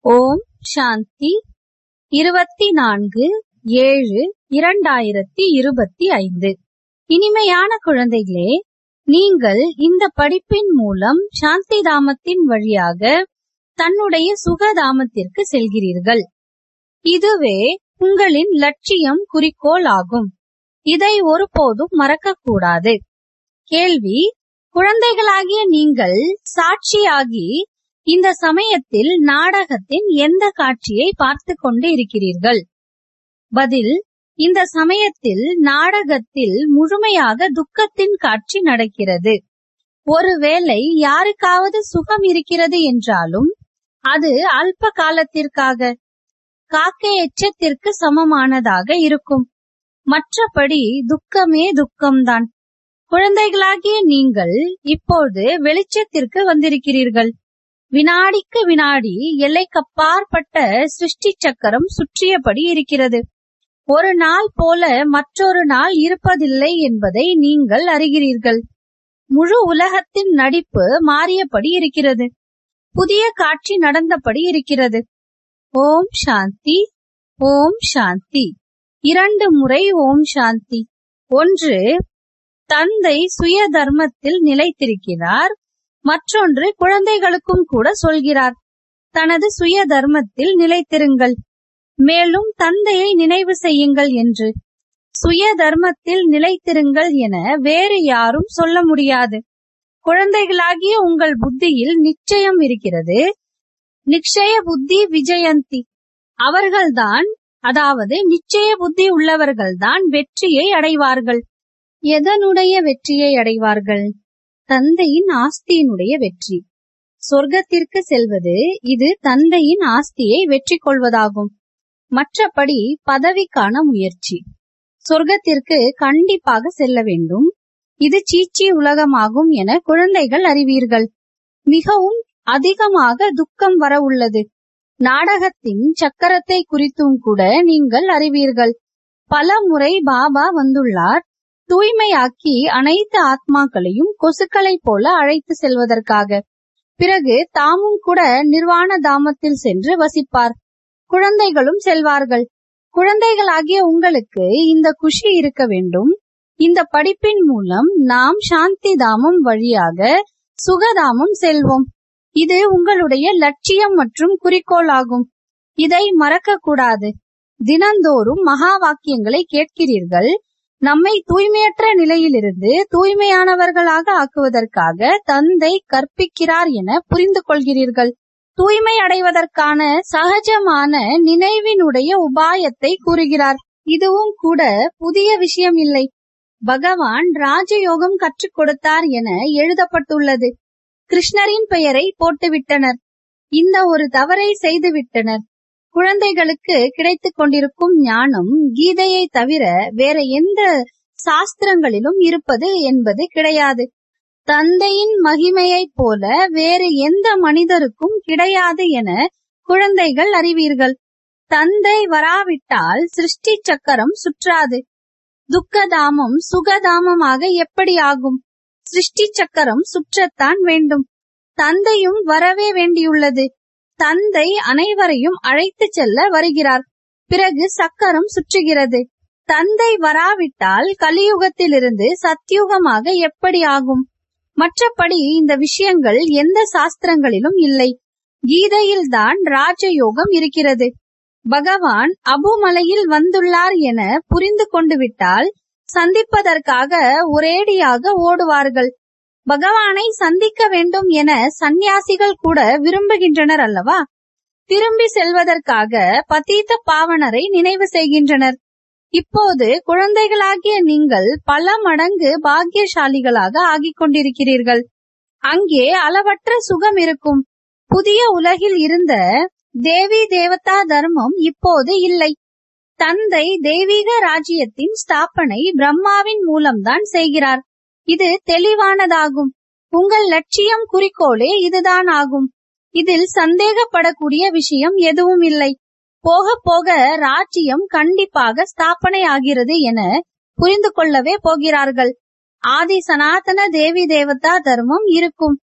ஓம் சாந்தி இருபத்தி நான்கு ஏழு இரண்டாயிரத்தி இருபத்தி ஐந்து இனிமையான குழந்தைகளே நீங்கள் இந்த படிப்பின் மூலம் சாந்தி தாமத்தின் வழியாக தன்னுடைய சுகதாமத்திற்கு செல்கிறீர்கள் இதுவே உங்களின் லட்சியம் குறிக்கோள் ஆகும் இதை ஒருபோதும் மறக்கக்கூடாது கேள்வி குழந்தைகளாகிய நீங்கள் சாட்சியாகி இந்த சமயத்தில் நாடகத்தின் எந்த காட்சியை பார்த்து கொண்டு இருக்கிறீர்கள் பதில் இந்த சமயத்தில் நாடகத்தில் முழுமையாக துக்கத்தின் காட்சி நடக்கிறது ஒருவேளை யாருக்காவது சுகம் இருக்கிறது என்றாலும் அது அல்ப காலத்திற்காக காக்கை எச்சத்திற்கு சமமானதாக இருக்கும் மற்றபடி துக்கமே துக்கம்தான் குழந்தைகளாகிய நீங்கள் இப்போது வெளிச்சத்திற்கு வந்திருக்கிறீர்கள் வினாடிக்கு வினாடி எல்லைக்கப்பாற்பட்ட சிருஷ்டி சக்கரம் சுற்றியபடி இருக்கிறது ஒரு நாள் போல மற்றொரு நாள் இருப்பதில்லை என்பதை நீங்கள் அறிகிறீர்கள் முழு உலகத்தின் நடிப்பு மாறியபடி இருக்கிறது புதிய காட்சி நடந்தபடி இருக்கிறது ஓம் சாந்தி ஓம் சாந்தி இரண்டு முறை ஓம் சாந்தி ஒன்று தந்தை சுய தர்மத்தில் நிலைத்திருக்கிறார் மற்றொன்று குழந்தைகளுக்கும் கூட சொல்கிறார் தனது சுய தர்மத்தில் நிலைத்திருங்கள் மேலும் தந்தையை நினைவு செய்யுங்கள் என்று சுய தர்மத்தில் நிலைத்திருங்கள் என வேறு யாரும் சொல்ல முடியாது குழந்தைகளாகிய உங்கள் புத்தியில் நிச்சயம் இருக்கிறது நிச்சய புத்தி விஜயந்தி அவர்கள்தான் அதாவது நிச்சய புத்தி உள்ளவர்கள்தான் வெற்றியை அடைவார்கள் எதனுடைய வெற்றியை அடைவார்கள் தந்தையின் ஆஸ்தியினுடைய வெற்றி சொர்க்கத்திற்கு செல்வது இது தந்தையின் ஆஸ்தியை வெற்றி கொள்வதாகும் மற்றபடி பதவிக்கான முயற்சி சொர்க்கத்திற்கு கண்டிப்பாக செல்ல வேண்டும் இது சீச்சி உலகமாகும் என குழந்தைகள் அறிவீர்கள் மிகவும் அதிகமாக துக்கம் வர உள்ளது நாடகத்தின் சக்கரத்தை குறித்தும் கூட நீங்கள் அறிவீர்கள் பல முறை பாபா வந்துள்ளார் தூய்மையாக்கி அனைத்து ஆத்மாக்களையும் கொசுக்களை போல அழைத்து செல்வதற்காக பிறகு தாமும் கூட நிர்வாண தாமத்தில் சென்று வசிப்பார் குழந்தைகளும் செல்வார்கள் குழந்தைகளாகிய உங்களுக்கு இந்த குஷி இருக்க வேண்டும் இந்த படிப்பின் மூலம் நாம் சாந்தி தாமம் வழியாக சுகதாமம் செல்வோம் இது உங்களுடைய லட்சியம் மற்றும் குறிக்கோள் ஆகும் இதை மறக்க கூடாது தினந்தோறும் மகா வாக்கியங்களை கேட்கிறீர்கள் நம்மை தூய்மையற்ற நிலையிலிருந்து தூய்மையானவர்களாக ஆக்குவதற்காக தந்தை கற்பிக்கிறார் என புரிந்து கொள்கிறீர்கள் தூய்மை அடைவதற்கான சகஜமான நினைவினுடைய உபாயத்தை கூறுகிறார் இதுவும் கூட புதிய விஷயம் இல்லை பகவான் ராஜயோகம் கற்றுக் கொடுத்தார் என எழுதப்பட்டுள்ளது கிருஷ்ணரின் பெயரை போட்டுவிட்டனர் இந்த ஒரு தவறை செய்துவிட்டனர் குழந்தைகளுக்கு கிடைத்துக் கொண்டிருக்கும் ஞானம் கீதையை தவிர வேற எந்த சாஸ்திரங்களிலும் இருப்பது என்பது கிடையாது தந்தையின் மகிமையைப் போல வேறு எந்த மனிதருக்கும் கிடையாது என குழந்தைகள் அறிவீர்கள் தந்தை வராவிட்டால் சிருஷ்டி சக்கரம் சுற்றாது துக்கதாமம் சுகதாமமாக எப்படி ஆகும் சிருஷ்டி சக்கரம் சுற்றத்தான் வேண்டும் தந்தையும் வரவே வேண்டியுள்ளது தந்தை அனைவரையும் அழைத்து செல்ல வருகிறார் பிறகு சக்கரம் சுற்றுகிறது தந்தை வராவிட்டால் கலியுகத்திலிருந்து சத்தியுகமாக எப்படி ஆகும் மற்றபடி இந்த விஷயங்கள் எந்த சாஸ்திரங்களிலும் இல்லை கீதையில்தான் ராஜயோகம் இருக்கிறது பகவான் அபுமலையில் வந்துள்ளார் என புரிந்து கொண்டு விட்டால் சந்திப்பதற்காக ஒரேடியாக ஓடுவார்கள் பகவானை சந்திக்க வேண்டும் என சந்நியாசிகள் கூட விரும்புகின்றனர் அல்லவா திரும்பி செல்வதற்காக பதீத்த பாவனரை நினைவு செய்கின்றனர் இப்போது குழந்தைகளாகிய நீங்கள் பல மடங்கு பாக்கியசாலிகளாக ஆகிக் கொண்டிருக்கிறீர்கள் அங்கே அளவற்ற சுகம் இருக்கும் புதிய உலகில் இருந்த தேவி தேவதா தர்மம் இப்போது இல்லை தந்தை தெய்வீக ராஜ்யத்தின் ஸ்தாபனை பிரம்மாவின் மூலம்தான் செய்கிறார் இது தெளிவானதாகும் உங்கள் லட்சியம் குறிக்கோளே இதுதான் ஆகும் இதில் சந்தேகப்படக்கூடிய விஷயம் எதுவும் இல்லை போக போக ராஜ்யம் கண்டிப்பாக ஸ்தாபனை ஆகிறது என புரிந்து கொள்ளவே போகிறார்கள் ஆதி சனாதன தேவி தேவதா தர்மம் இருக்கும்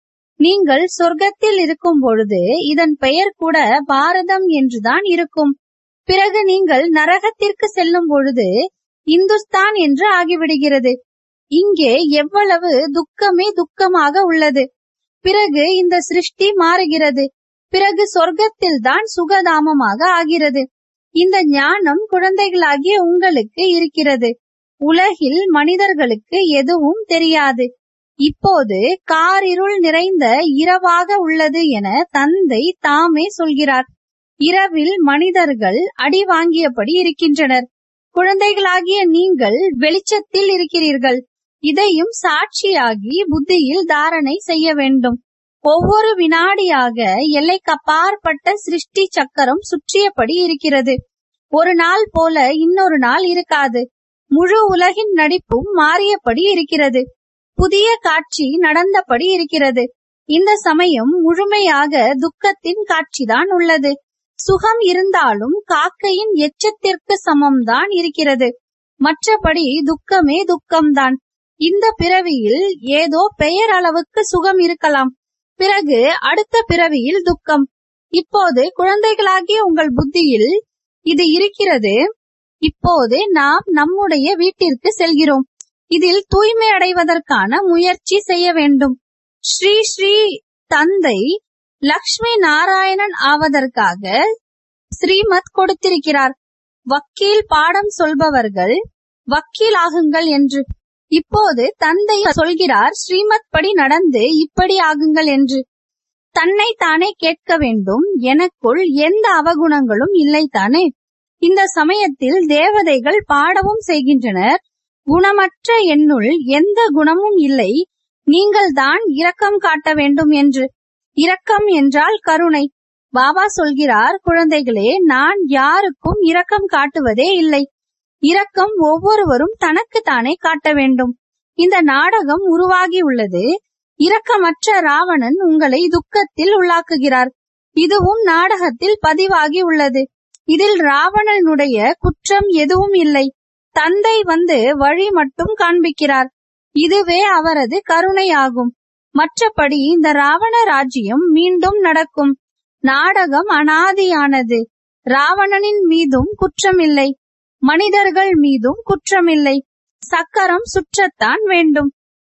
நீங்கள் சொர்க்கத்தில் இருக்கும் பொழுது இதன் பெயர் கூட பாரதம் என்றுதான் இருக்கும் பிறகு நீங்கள் நரகத்திற்கு செல்லும் பொழுது இந்துஸ்தான் என்று ஆகிவிடுகிறது இங்கே எவ்வளவு துக்கமே துக்கமாக உள்ளது பிறகு இந்த சிருஷ்டி மாறுகிறது பிறகு சொர்க்கத்தில் தான் சுகதாமமாக ஆகிறது இந்த ஞானம் குழந்தைகளாகிய உங்களுக்கு இருக்கிறது உலகில் மனிதர்களுக்கு எதுவும் தெரியாது இப்போது காரிருள் நிறைந்த இரவாக உள்ளது என தந்தை தாமே சொல்கிறார் இரவில் மனிதர்கள் அடி வாங்கியபடி இருக்கின்றனர் குழந்தைகளாகிய நீங்கள் வெளிச்சத்தில் இருக்கிறீர்கள் இதையும் சாட்சியாகி புத்தியில் தாரணை செய்ய வேண்டும் ஒவ்வொரு வினாடியாக எல்லைக்கப்பாற்பட்ட சிருஷ்டி சக்கரம் சுற்றியபடி இருக்கிறது ஒரு நாள் போல இன்னொரு நாள் இருக்காது முழு உலகின் நடிப்பும் மாறியபடி இருக்கிறது புதிய காட்சி நடந்தபடி இருக்கிறது இந்த சமயம் முழுமையாக துக்கத்தின் காட்சிதான் உள்ளது சுகம் இருந்தாலும் காக்கையின் எச்சத்திற்கு சமம்தான் இருக்கிறது மற்றபடி துக்கமே துக்கம்தான் இந்த பிறவியில் ஏதோ பெயர் அளவுக்கு சுகம் இருக்கலாம் பிறகு அடுத்த பிறவியில் துக்கம் இப்போது குழந்தைகளாகிய உங்கள் புத்தியில் இது இருக்கிறது இப்போது நாம் நம்முடைய வீட்டிற்கு செல்கிறோம் இதில் தூய்மை அடைவதற்கான முயற்சி செய்ய வேண்டும் ஸ்ரீ ஸ்ரீ தந்தை லக்ஷ்மி நாராயணன் ஆவதற்காக ஸ்ரீமத் கொடுத்திருக்கிறார் வக்கீல் பாடம் சொல்பவர்கள் வக்கீல் ஆகுங்கள் என்று இப்போது தந்தை சொல்கிறார் ஸ்ரீமத் படி நடந்து இப்படி ஆகுங்கள் என்று தன்னை தானே கேட்க வேண்டும் எனக்குள் எந்த அவகுணங்களும் இல்லை தானே இந்த சமயத்தில் தேவதைகள் பாடவும் செய்கின்றனர் குணமற்ற என்னுள் எந்த குணமும் இல்லை நீங்கள் தான் இரக்கம் காட்ட வேண்டும் என்று இரக்கம் என்றால் கருணை பாபா சொல்கிறார் குழந்தைகளே நான் யாருக்கும் இரக்கம் காட்டுவதே இல்லை இரக்கம் ஒவ்வொருவரும் தனக்கு தானே காட்ட வேண்டும் இந்த நாடகம் உருவாகி உள்ளது இரக்கமற்ற ராவணன் உங்களை துக்கத்தில் உள்ளாக்குகிறார் இதுவும் நாடகத்தில் பதிவாகி உள்ளது இதில் ராவணனுடைய குற்றம் எதுவும் இல்லை தந்தை வந்து வழி மட்டும் காண்பிக்கிறார் இதுவே அவரது கருணை ஆகும் மற்றபடி இந்த ராவண ராஜ்யம் மீண்டும் நடக்கும் நாடகம் அனாதியானது ராவணனின் மீதும் குற்றமில்லை மனிதர்கள் மீதும் குற்றமில்லை சக்கரம் சுற்றத்தான் வேண்டும்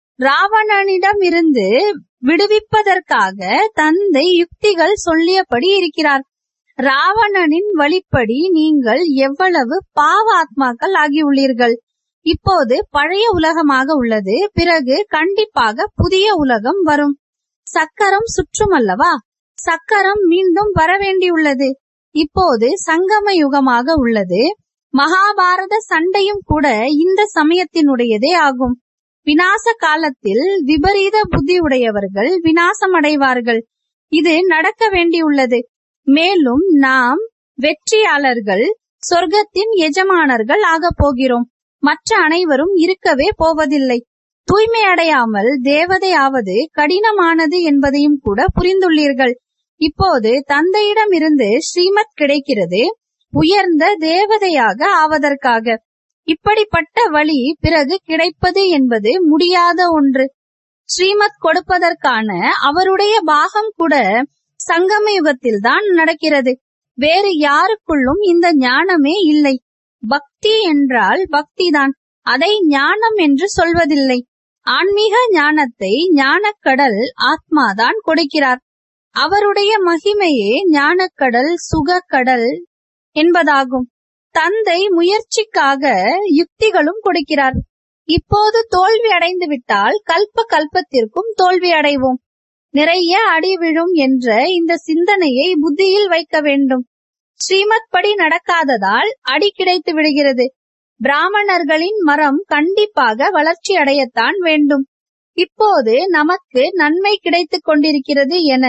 ராவணனிடம் இருந்து விடுவிப்பதற்காக தந்தை யுக்திகள் சொல்லியபடி இருக்கிறார் ராவணனின் வழிப்படி நீங்கள் எவ்வளவு பாவ ஆத்மாக்கள் ஆகியுள்ளீர்கள் இப்போது பழைய உலகமாக உள்ளது பிறகு கண்டிப்பாக புதிய உலகம் வரும் சக்கரம் சுற்றும் அல்லவா சக்கரம் மீண்டும் வர வேண்டியுள்ளது இப்போது சங்கம யுகமாக உள்ளது மகாபாரத சண்டையும் கூட இந்த சமயத்தினுடையதே ஆகும் விநாச காலத்தில் விபரீத புத்தி உடையவர்கள் விநாசம் அடைவார்கள் இது நடக்க வேண்டியுள்ளது மேலும் நாம் வெற்றியாளர்கள் சொர்க்கத்தின் எஜமானர்கள் ஆகப் போகிறோம் மற்ற அனைவரும் இருக்கவே போவதில்லை தூய்மை அடையாமல் தேவதை ஆவது கடினமானது என்பதையும் கூட புரிந்துள்ளீர்கள் இப்போது தந்தையிடம் இருந்து ஸ்ரீமத் கிடைக்கிறது உயர்ந்த தேவதையாக ஆவதற்காக இப்படிப்பட்ட வழி பிறகு கிடைப்பது என்பது முடியாத ஒன்று ஸ்ரீமத் கொடுப்பதற்கான அவருடைய பாகம் கூட சங்கம யுகத்தில் தான் நடக்கிறது வேறு யாருக்குள்ளும் இந்த ஞானமே இல்லை பக்தி என்றால் பக்திதான் அதை ஞானம் என்று சொல்வதில்லை ஆன்மீக ஞானத்தை ஞானக்கடல் ஆத்மாதான் கொடுக்கிறார் அவருடைய மகிமையே ஞானக்கடல் சுகக்கடல் என்பதாகும் தந்தை முயற்சிக்காக யுக்திகளும் கொடுக்கிறார் இப்போது தோல்வி அடைந்து விட்டால் கல்ப கல்பத்திற்கும் தோல்வி அடைவோம் நிறைய அடி விழும் என்ற இந்த சிந்தனையை புத்தியில் வைக்க வேண்டும் ஸ்ரீமத் படி நடக்காததால் அடி கிடைத்து விடுகிறது பிராமணர்களின் மரம் கண்டிப்பாக வளர்ச்சி அடையத்தான் வேண்டும் இப்போது நமக்கு நன்மை கிடைத்துக் கொண்டிருக்கிறது என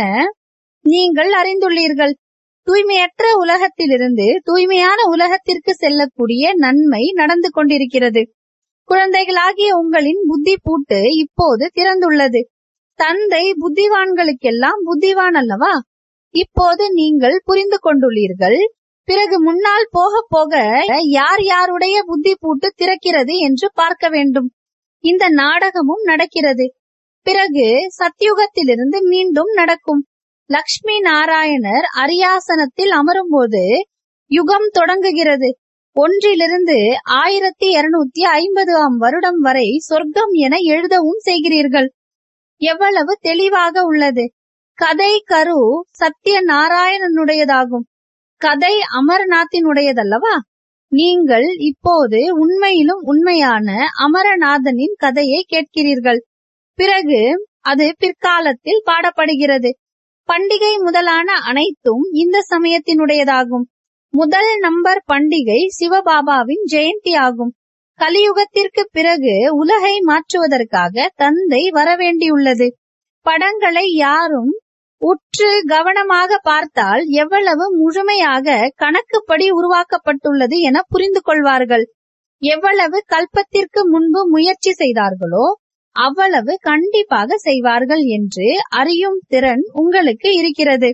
நீங்கள் அறிந்துள்ளீர்கள் தூய்மையற்ற உலகத்திலிருந்து தூய்மையான உலகத்திற்கு செல்லக்கூடிய நன்மை நடந்து கொண்டிருக்கிறது குழந்தைகளாகிய உங்களின் புத்தி பூட்டு இப்போது திறந்துள்ளது தந்தை புத்திவான்களுக்கெல்லாம் புத்திவான் அல்லவா இப்போது நீங்கள் புரிந்து கொண்டுள்ளீர்கள் பிறகு முன்னால் போக போக யார் யாருடைய புத்தி பூட்டு திறக்கிறது என்று பார்க்க வேண்டும் இந்த நாடகமும் நடக்கிறது பிறகு சத்தியுகத்திலிருந்து மீண்டும் நடக்கும் லக்ஷ்மி நாராயணர் அரியாசனத்தில் அமரும்போது யுகம் தொடங்குகிறது ஒன்றிலிருந்து ஆயிரத்தி இருநூத்தி ஐம்பதாம் வருடம் வரை சொர்க்கம் என எழுதவும் செய்கிறீர்கள் எவ்வளவு தெளிவாக உள்ளது கதை கரு சத்திய நாராயணனுடையதாகும் கதை அமர்நாத்தினுடையதல்லவா நீங்கள் இப்போது உண்மையிலும் உண்மையான அமரநாதனின் கதையை கேட்கிறீர்கள் பிறகு அது பிற்காலத்தில் பாடப்படுகிறது பண்டிகை முதலான அனைத்தும் இந்த சமயத்தினுடையதாகும் முதல் நம்பர் பண்டிகை சிவபாபாவின் ஜெயந்தி ஆகும் கலியுகத்திற்கு பிறகு உலகை மாற்றுவதற்காக தந்தை வரவேண்டியுள்ளது படங்களை யாரும் உற்று கவனமாக பார்த்தால் எவ்வளவு முழுமையாக கணக்குப்படி உருவாக்கப்பட்டுள்ளது என புரிந்து கொள்வார்கள் எவ்வளவு கல்பத்திற்கு முன்பு முயற்சி செய்தார்களோ அவ்வளவு கண்டிப்பாக செய்வார்கள் என்று அறியும் திறன் உங்களுக்கு இருக்கிறது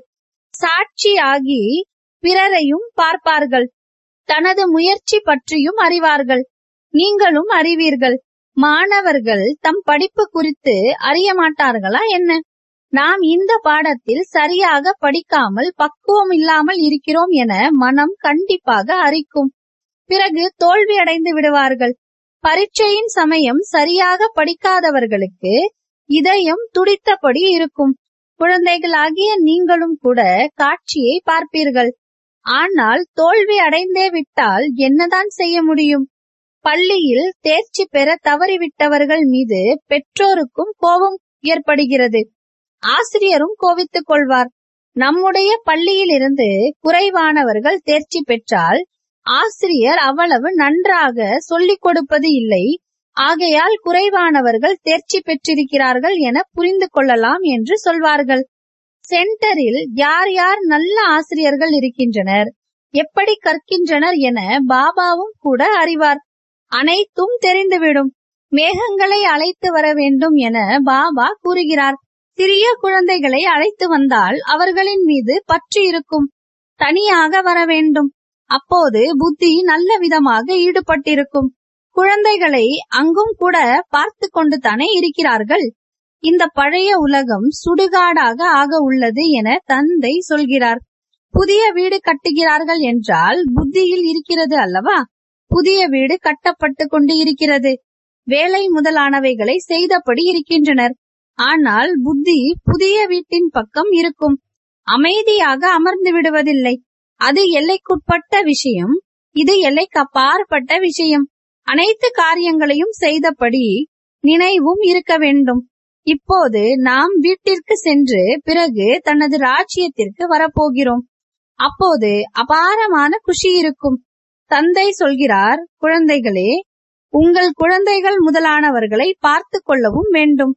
சாட்சியாகி பிறரையும் பார்ப்பார்கள் தனது முயற்சி பற்றியும் அறிவார்கள் நீங்களும் அறிவீர்கள் மாணவர்கள் தம் படிப்பு குறித்து அறிய மாட்டார்களா என்ன நாம் இந்த பாடத்தில் சரியாக படிக்காமல் பக்குவம் இல்லாமல் இருக்கிறோம் என மனம் கண்டிப்பாக அறிக்கும் பிறகு தோல்வி அடைந்து விடுவார்கள் பரீட்சையின் சமயம் சரியாக படிக்காதவர்களுக்கு இதயம் துடித்தபடி இருக்கும் குழந்தைகளாகிய நீங்களும் கூட காட்சியை பார்ப்பீர்கள் ஆனால் தோல்வி அடைந்தே விட்டால் என்னதான் செய்ய முடியும் பள்ளியில் தேர்ச்சி பெற தவறிவிட்டவர்கள் மீது பெற்றோருக்கும் கோபம் ஏற்படுகிறது ஆசிரியரும் கோவித்துக் கொள்வார் நம்முடைய பள்ளியில் இருந்து குறைவானவர்கள் தேர்ச்சி பெற்றால் ஆசிரியர் அவ்வளவு நன்றாக சொல்லிக் கொடுப்பது இல்லை ஆகையால் குறைவானவர்கள் தேர்ச்சி பெற்றிருக்கிறார்கள் என புரிந்து கொள்ளலாம் என்று சொல்வார்கள் சென்டரில் யார் யார் நல்ல ஆசிரியர்கள் இருக்கின்றனர் எப்படி கற்கின்றனர் என பாபாவும் கூட அறிவார் அனைத்தும் தெரிந்துவிடும் மேகங்களை அழைத்து வர வேண்டும் என பாபா கூறுகிறார் சிறிய குழந்தைகளை அழைத்து வந்தால் அவர்களின் மீது பற்று இருக்கும் தனியாக வர வேண்டும் அப்போது புத்தி நல்ல விதமாக ஈடுபட்டிருக்கும் குழந்தைகளை அங்கும் கூட பார்த்து கொண்டு தானே இருக்கிறார்கள் இந்த பழைய உலகம் சுடுகாடாக ஆக உள்ளது என தந்தை சொல்கிறார் புதிய வீடு கட்டுகிறார்கள் என்றால் புத்தியில் இருக்கிறது அல்லவா புதிய வீடு கட்டப்பட்டு கொண்டு இருக்கிறது வேலை முதலானவைகளை செய்தபடி இருக்கின்றனர் ஆனால் புத்தி புதிய வீட்டின் பக்கம் இருக்கும் அமைதியாக அமர்ந்து விடுவதில்லை அது எல்லைக்குட்பட்ட விஷயம் இது எல்லைக்கு அப்பாற்பட்ட விஷயம் அனைத்து காரியங்களையும் செய்தபடி நினைவும் இருக்க வேண்டும் இப்போது நாம் வீட்டிற்கு சென்று பிறகு தனது ராஜ்யத்திற்கு வரப்போகிறோம் அப்போது அபாரமான குஷி இருக்கும் தந்தை சொல்கிறார் குழந்தைகளே உங்கள் குழந்தைகள் முதலானவர்களை பார்த்து கொள்ளவும் வேண்டும்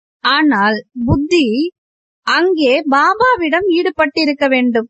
ஆனால் புத்தி அங்கே பாபாவிடம் ஈடுபட்டிருக்க வேண்டும்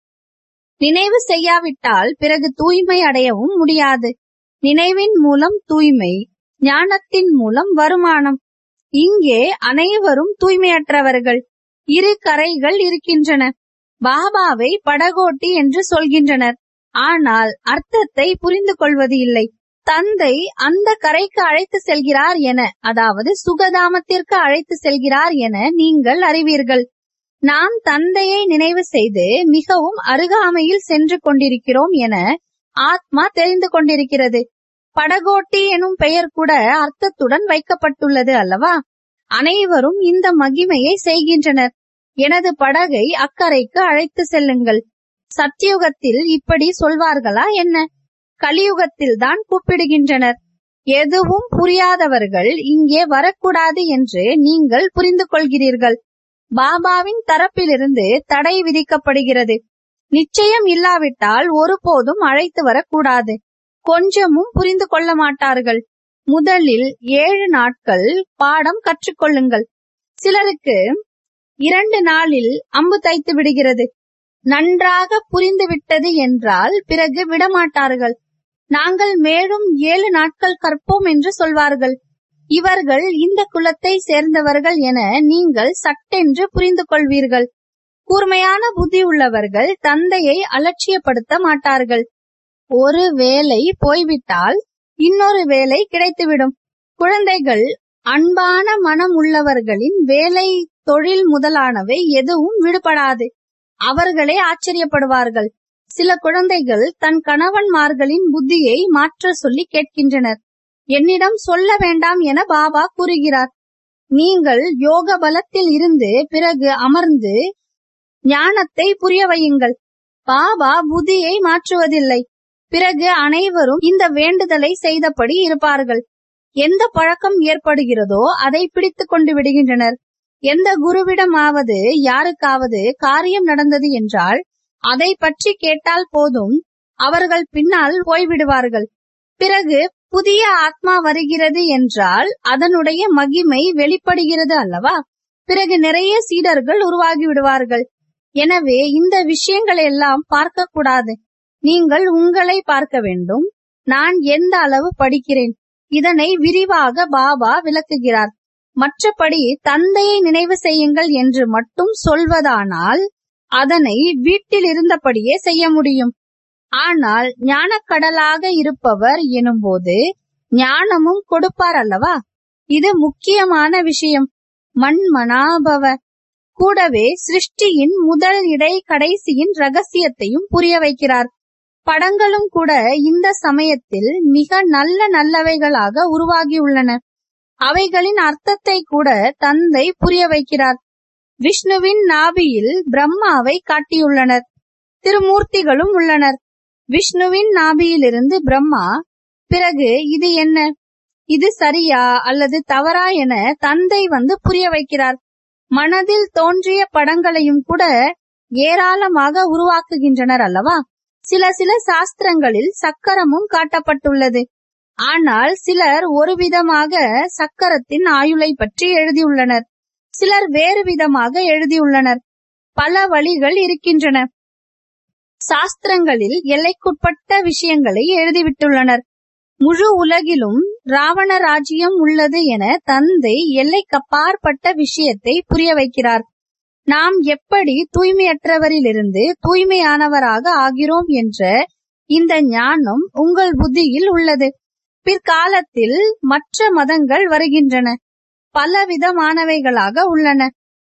நினைவு செய்யாவிட்டால் பிறகு தூய்மை அடையவும் முடியாது நினைவின் மூலம் தூய்மை ஞானத்தின் மூலம் வருமானம் இங்கே அனைவரும் தூய்மையற்றவர்கள் இரு கரைகள் இருக்கின்றன பாபாவை படகோட்டி என்று சொல்கின்றனர் ஆனால் அர்த்தத்தை புரிந்து கொள்வது இல்லை தந்தை அந்த கரைக்கு அழைத்து செல்கிறார் என அதாவது சுகதாமத்திற்கு அழைத்து செல்கிறார் என நீங்கள் அறிவீர்கள் நாம் தந்தையை நினைவு செய்து மிகவும் அருகாமையில் சென்று கொண்டிருக்கிறோம் என ஆத்மா தெரிந்து கொண்டிருக்கிறது படகோட்டி எனும் பெயர் கூட அர்த்தத்துடன் வைக்கப்பட்டுள்ளது அல்லவா அனைவரும் இந்த மகிமையை செய்கின்றனர் எனது படகை அக்கறைக்கு அழைத்து செல்லுங்கள் சத்தியுகத்தில் இப்படி சொல்வார்களா என்ன கலியுகத்தில் தான் கூப்பிடுகின்றனர் எதுவும் புரியாதவர்கள் இங்கே வரக்கூடாது என்று நீங்கள் புரிந்து கொள்கிறீர்கள் பாபாவின் தரப்பிலிருந்து தடை விதிக்கப்படுகிறது நிச்சயம் இல்லாவிட்டால் ஒருபோதும் அழைத்து வரக்கூடாது கொஞ்சமும் புரிந்து கொள்ள மாட்டார்கள் முதலில் ஏழு நாட்கள் பாடம் கற்றுக்கொள்ளுங்கள் சிலருக்கு இரண்டு நாளில் அம்பு தைத்து விடுகிறது நன்றாக புரிந்து விட்டது என்றால் பிறகு விடமாட்டார்கள் நாங்கள் மேலும் ஏழு நாட்கள் கற்போம் என்று சொல்வார்கள் இவர்கள் இந்த குலத்தை சேர்ந்தவர்கள் என நீங்கள் சட்டென்று புரிந்து கொள்வீர்கள் கூர்மையான புத்தி உள்ளவர்கள் தந்தையை அலட்சியப்படுத்த மாட்டார்கள் ஒரு வேலை போய்விட்டால் இன்னொரு வேலை கிடைத்துவிடும் குழந்தைகள் அன்பான மனம் உள்ளவர்களின் வேலை தொழில் முதலானவை எதுவும் விடுபடாது அவர்களே ஆச்சரியப்படுவார்கள் சில குழந்தைகள் தன் கணவன்மார்களின் புத்தியை மாற்ற சொல்லி கேட்கின்றனர் என்னிடம் சொல்ல வேண்டாம் என பாபா கூறுகிறார் நீங்கள் யோக பலத்தில் இருந்து பிறகு அமர்ந்து ஞானத்தை புரிய வையுங்கள் பாபா புத்தியை மாற்றுவதில்லை பிறகு அனைவரும் இந்த வேண்டுதலை செய்தபடி இருப்பார்கள் எந்த பழக்கம் ஏற்படுகிறதோ அதை பிடித்துக் கொண்டு விடுகின்றனர் எந்த குருவிடமாவது யாருக்காவது காரியம் நடந்தது என்றால் அதை பற்றி கேட்டால் போதும் அவர்கள் பின்னால் போய்விடுவார்கள் பிறகு புதிய ஆத்மா வருகிறது என்றால் அதனுடைய மகிமை வெளிப்படுகிறது அல்லவா பிறகு நிறைய சீடர்கள் உருவாகி விடுவார்கள் எனவே இந்த விஷயங்களை எல்லாம் பார்க்க கூடாது நீங்கள் உங்களை பார்க்க வேண்டும் நான் எந்த அளவு படிக்கிறேன் இதனை விரிவாக பாபா விளக்குகிறார் மற்றபடி தந்தையை நினைவு செய்யுங்கள் என்று மட்டும் சொல்வதானால் அதனை வீட்டில் இருந்தபடியே செய்ய முடியும் ஆனால் ஞானக்கடலாக இருப்பவர் எனும்போது ஞானமும் கொடுப்பார் அல்லவா இது முக்கியமான விஷயம் மண்மனாபவ கூடவே சிருஷ்டியின் முதல் இடை கடைசியின் ரகசியத்தையும் புரிய வைக்கிறார் படங்களும் கூட இந்த சமயத்தில் மிக நல்ல நல்லவைகளாக உருவாகியுள்ளன அவைகளின் அர்த்தத்தை கூட தந்தை புரிய வைக்கிறார் விஷ்ணுவின் நாபியில் பிரம்மாவை காட்டியுள்ளனர் திருமூர்த்திகளும் உள்ளனர் விஷ்ணுவின் நாபியிலிருந்து பிரம்மா பிறகு இது என்ன இது சரியா அல்லது தவறா என தந்தை வந்து புரிய வைக்கிறார் மனதில் தோன்றிய படங்களையும் கூட ஏராளமாக உருவாக்குகின்றனர் அல்லவா சில சில சாஸ்திரங்களில் சக்கரமும் காட்டப்பட்டுள்ளது ஆனால் சிலர் ஒரு விதமாக சக்கரத்தின் ஆயுளை பற்றி எழுதியுள்ளனர் சிலர் வேறு விதமாக எழுதியுள்ளனர் பல வழிகள் இருக்கின்றன சாஸ்திரங்களில் எல்லைக்குட்பட்ட விஷயங்களை எழுதிவிட்டுள்ளனர் முழு உலகிலும் ராவண ராஜ்யம் உள்ளது என தந்தை எல்லைக்கப்பாற்பட்ட விஷயத்தை புரிய வைக்கிறார் நாம் எப்படி தூய்மையற்றவரிலிருந்து தூய்மையானவராக ஆகிறோம் என்ற இந்த ஞானம் உங்கள் புத்தியில் உள்ளது பிற்காலத்தில் மற்ற மதங்கள் வருகின்றன பல விதமானவைகளாக உள்ளன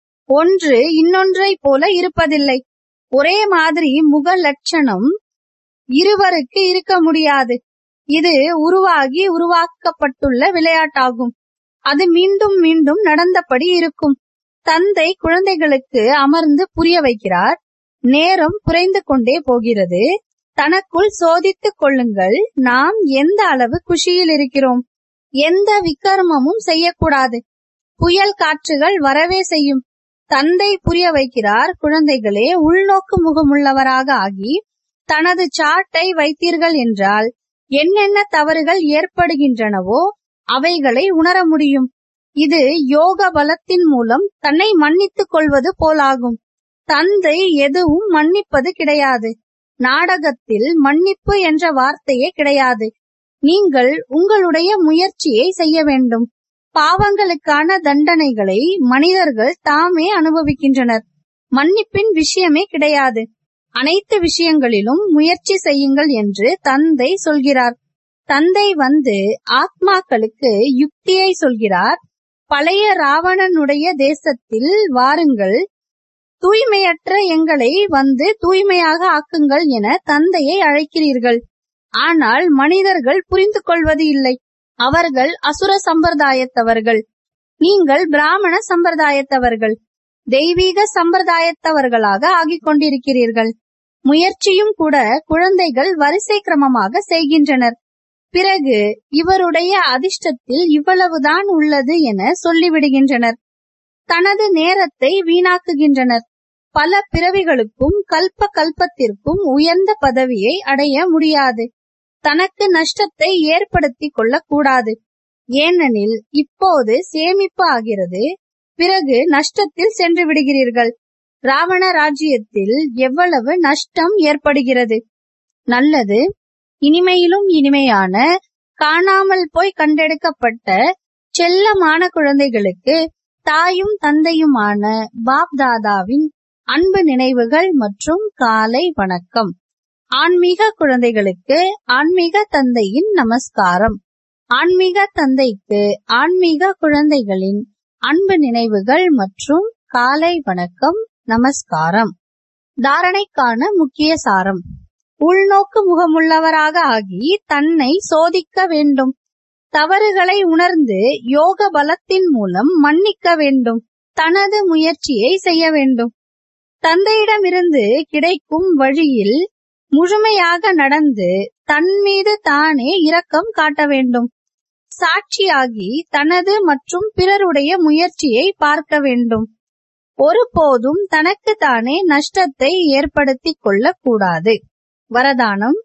ஒன்று இன்னொன்றை போல இருப்பதில்லை ஒரே மாதிரி முக லட்சணம் இருவருக்கு இருக்க முடியாது இது உருவாகி உருவாக்கப்பட்டுள்ள விளையாட்டாகும் அது மீண்டும் மீண்டும் நடந்தபடி இருக்கும் தந்தை குழந்தைகளுக்கு அமர்ந்து புரிய வைக்கிறார் நேரம் குறைந்து கொண்டே போகிறது தனக்குள் சோதித்துக் கொள்ளுங்கள் நாம் எந்த அளவு குஷியில் இருக்கிறோம் எந்த விக்கர்மமும் செய்யக்கூடாது புயல் காற்றுகள் வரவே செய்யும் தந்தை புரிய வைக்கிறார் குழந்தைகளே உள்நோக்கு முகமுள்ளவராக ஆகி தனது சாட்டை வைத்தீர்கள் என்றால் என்னென்ன தவறுகள் ஏற்படுகின்றனவோ அவைகளை உணர முடியும் இது யோக பலத்தின் மூலம் தன்னை மன்னித்துக் கொள்வது போலாகும் தந்தை எதுவும் மன்னிப்பது கிடையாது நாடகத்தில் மன்னிப்பு என்ற வார்த்தையே கிடையாது நீங்கள் உங்களுடைய முயற்சியை செய்ய வேண்டும் பாவங்களுக்கான தண்டனைகளை மனிதர்கள் தாமே அனுபவிக்கின்றனர் மன்னிப்பின் விஷயமே கிடையாது அனைத்து விஷயங்களிலும் முயற்சி செய்யுங்கள் என்று தந்தை சொல்கிறார் தந்தை வந்து ஆத்மாக்களுக்கு யுக்தியை சொல்கிறார் பழைய ராவணனுடைய தேசத்தில் வாருங்கள் தூய்மையற்ற எங்களை வந்து தூய்மையாக ஆக்குங்கள் என தந்தையை அழைக்கிறீர்கள் ஆனால் மனிதர்கள் புரிந்து கொள்வது இல்லை அவர்கள் அசுர சம்பிரதாயத்தவர்கள் நீங்கள் பிராமண சம்பிரதாயத்தவர்கள் தெய்வீக சம்பிரதாயத்தவர்களாக ஆகிக் கொண்டிருக்கிறீர்கள் முயற்சியும் கூட குழந்தைகள் வரிசை கிரமமாக செய்கின்றனர் பிறகு இவருடைய அதிர்ஷ்டத்தில் இவ்வளவுதான் உள்ளது என சொல்லிவிடுகின்றனர் தனது நேரத்தை வீணாக்குகின்றனர் பல பிறவிகளுக்கும் கல்ப கல்பத்திற்கும் உயர்ந்த பதவியை அடைய முடியாது தனக்கு நஷ்டத்தை ஏற்படுத்தி கொள்ளக் கூடாது ஏனெனில் இப்போது சேமிப்பு ஆகிறது பிறகு நஷ்டத்தில் சென்று விடுகிறீர்கள் ராவண ராஜ்யத்தில் எவ்வளவு நஷ்டம் ஏற்படுகிறது நல்லது இனிமையிலும் இனிமையான காணாமல் போய் கண்டெடுக்கப்பட்ட செல்லமான குழந்தைகளுக்கு தாயும் தந்தையுமான பாப் தாதாவின் அன்பு நினைவுகள் மற்றும் காலை வணக்கம் ஆன்மீக குழந்தைகளுக்கு ஆன்மீக தந்தையின் நமஸ்காரம் ஆன்மீக தந்தைக்கு ஆன்மீக குழந்தைகளின் அன்பு நினைவுகள் மற்றும் காலை வணக்கம் நமஸ்காரம் தாரணைக்கான முக்கிய சாரம் உள்நோக்கு முகமுள்ளவராக ஆகி தன்னை சோதிக்க வேண்டும் தவறுகளை உணர்ந்து யோக பலத்தின் மூலம் மன்னிக்க வேண்டும் தனது முயற்சியை செய்ய வேண்டும் தந்தையிடமிருந்து கிடைக்கும் வழியில் முழுமையாக நடந்து தன் மீது தானே இரக்கம் காட்ட வேண்டும் சாட்சியாகி தனது மற்றும் பிறருடைய முயற்சியை பார்க்க வேண்டும் ஒருபோதும் தனக்கு தானே நஷ்டத்தை ஏற்படுத்திக் கொள்ளக் கூடாது வரதானம்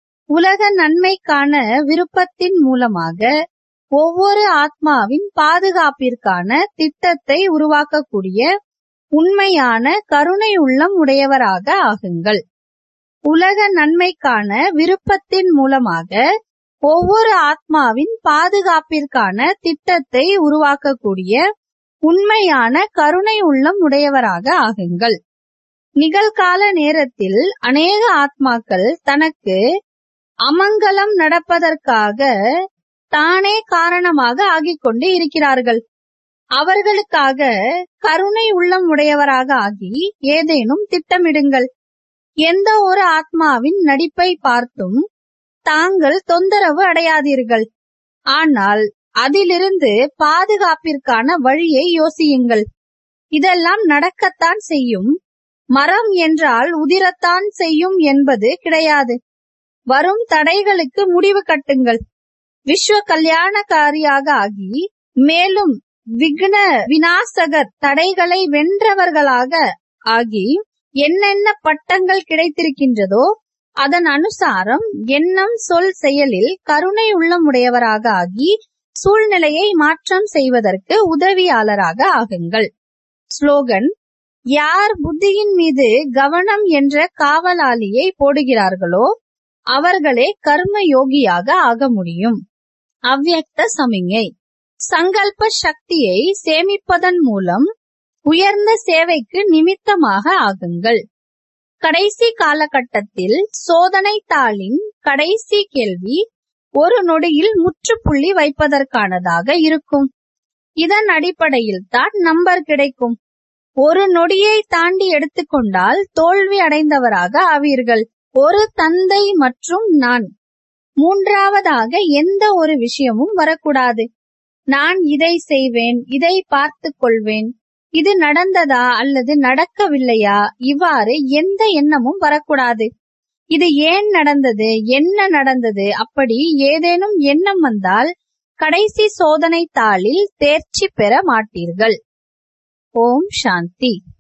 உலக நன்மைக்கான விருப்பத்தின் மூலமாக ஒவ்வொரு ஆத்மாவின் பாதுகாப்பிற்கான திட்டத்தை உருவாக்கக்கூடிய உண்மையான கருணை உள்ளம் உடையவராக ஆகுங்கள் உலக நன்மைக்கான விருப்பத்தின் மூலமாக ஒவ்வொரு ஆத்மாவின் பாதுகாப்பிற்கான திட்டத்தை உருவாக்கக்கூடிய உண்மையான கருணை உள்ளம் உடையவராக ஆகுங்கள் நிகழ்கால நேரத்தில் அநேக ஆத்மாக்கள் தனக்கு அமங்கலம் நடப்பதற்காக தானே காரணமாக ஆகிக் கொண்டு இருக்கிறார்கள் அவர்களுக்காக கருணை உள்ளம் உடையவராக ஆகி ஏதேனும் திட்டமிடுங்கள் எந்த ஒரு ஆத்மாவின் நடிப்பை பார்த்தும் தாங்கள் தொந்தரவு அடையாதீர்கள் ஆனால் அதிலிருந்து பாதுகாப்பிற்கான வழியை யோசியுங்கள் இதெல்லாம் நடக்கத்தான் செய்யும் மரம் என்றால் உதிரத்தான் செய்யும் என்பது கிடையாது வரும் தடைகளுக்கு முடிவு கட்டுங்கள் விஸ்வ கல்யாணக்காரியாக ஆகி மேலும் விக்ன விநாசகர் தடைகளை வென்றவர்களாக ஆகி என்னென்ன பட்டங்கள் கிடைத்திருக்கின்றதோ அதன் அனுசாரம் எண்ணம் சொல் செயலில் கருணை உள்ளமுடையவராக ஆகி சூழ்நிலையை மாற்றம் செய்வதற்கு உதவியாளராக ஆகுங்கள் ஸ்லோகன் யார் புத்தியின் மீது கவனம் என்ற காவலாளியை போடுகிறார்களோ அவர்களே கர்ம யோகியாக ஆக முடியும் அவ்யக்த சமிஞை சங்கல்ப சக்தியை சேமிப்பதன் மூலம் உயர்ந்த சேவைக்கு நிமித்தமாக ஆகுங்கள் கடைசி காலகட்டத்தில் சோதனை தாளின் கடைசி கேள்வி ஒரு நொடியில் முற்றுப்புள்ளி வைப்பதற்கானதாக இருக்கும் இதன் அடிப்படையில் தான் நம்பர் கிடைக்கும் ஒரு நொடியை தாண்டி எடுத்துக்கொண்டால் தோல்வி அடைந்தவராக ஆவீர்கள் ஒரு தந்தை மற்றும் நான் மூன்றாவதாக எந்த ஒரு விஷயமும் வரக்கூடாது நான் இதை செய்வேன் இதை பார்த்துக் கொள்வேன் இது நடந்ததா அல்லது நடக்கவில்லையா இவ்வாறு எந்த எண்ணமும் வரக்கூடாது இது ஏன் நடந்தது என்ன நடந்தது அப்படி ஏதேனும் எண்ணம் வந்தால் கடைசி சோதனை தாளில் தேர்ச்சி பெற மாட்டீர்கள் ஓம் சாந்தி